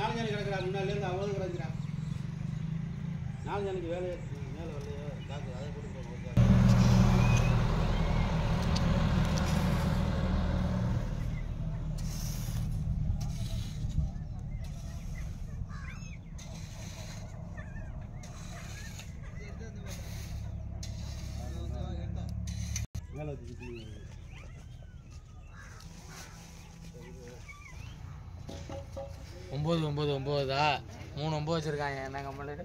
நாலு ஜனக்கு கிடக்குறா முன்னாலேருந்து அவ்வளோ கிடக்குறான் நாலு ஜனக்கு வேலை மேலே வரலையோ காசு அதை கொடுத்து மேலே வச்சு ஒம்பது ஒம்பது ஒம்பதா மூணு ஒம்பது வச்சுருக்காங்க என்ன கம்பெனி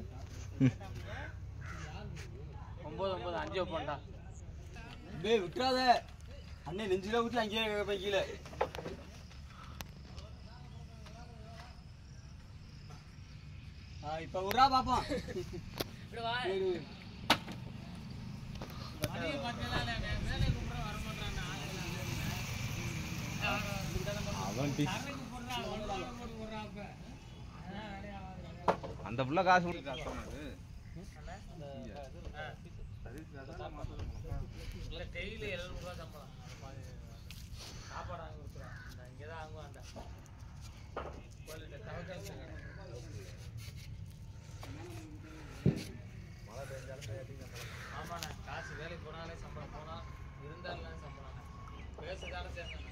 ஒம்பது ஒம்பது அஞ்சு வைப்போம்டா டேய் விட்டுறாத அண்ணே நெஞ்சில ஊற்றி அங்கேயே போய் கீழே இப்போ விட்றா பார்ப்போம் அந்த புள்ள காசு இல்லை டெய்லி எழுநூறுவா சம்பளம் சாப்பாடு வாங்கி கொடுக்குறோம் இந்த இங்கே தான் வாங்குவோம் அந்த கோயில்கிட்ட தவக்காசு ஆமாண்ணே காசு வேலைக்கு போனாலே சம்பளம் போனால் இருந்தாலும் சம்பளம் பேசுறதால சேர்ந்தேன்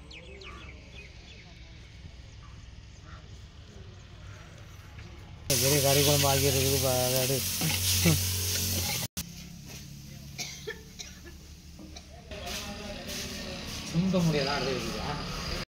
பெரிய கறி குழம்பு ஆக்கி இருக்குது அதாடு சுண்ட முடியலாம் இருக்குதா